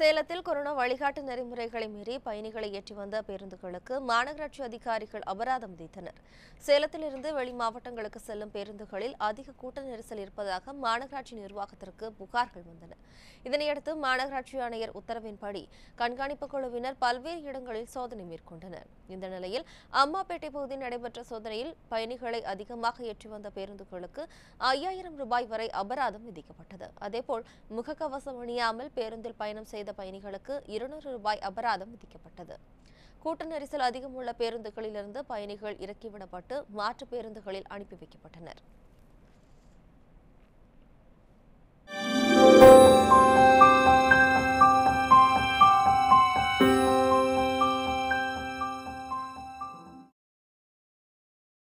சேலத்தில் கொரோனா வழிகாட்டு நெறிமுறைகளை மீறி பயணிகளை ஏற்றி வந்த பேருந்துகளுக்கு மாநகராட்சி அதிகாரிகள் அபராதம் விதித்தனர் சேலத்திலிருந்து வெளி மாவட்டங்களுக்கு செல்லும் பேருந்துகளில் அதிக கூட்ட நெரிசல் இருப்பதாக மாநகராட்சி நிர்வாகத்திற்கு புகார்கள் வந்தன இதனையடுத்து மாநகராட்சி ஆணையர் உத்தரவின்படி கண்காணிப்பு குழுவினர் பல்வேறு இடங்களில் சோதனை மேற்கொண்டனர் இந்த நிலையில் அம்மாப்பேட்டை பகுதியில் நடைபெற்ற சோதனையில் பயணிகளை அதிகமாக ஏற்றி வந்த பேருந்துகளுக்கு ஐயாயிரம் ரூபாய் வரை அபராதம் விதிக்கப்பட்டது அதேபோல் முகக்கவசம் அணியாமல் பேருந்தில் பயணம் செய்த பயணிகளுக்கு இருநூறு ரூபாய் அபராதம் விதிக்கப்பட்டது கூட்ட நெரிசல் அதிகம் உள்ள பேருந்துகளிலிருந்து பயணிகள் இறக்கிவிடப்பட்டு மாற்று பேருந்துகளில் அனுப்பி வைக்கப்பட்டனர்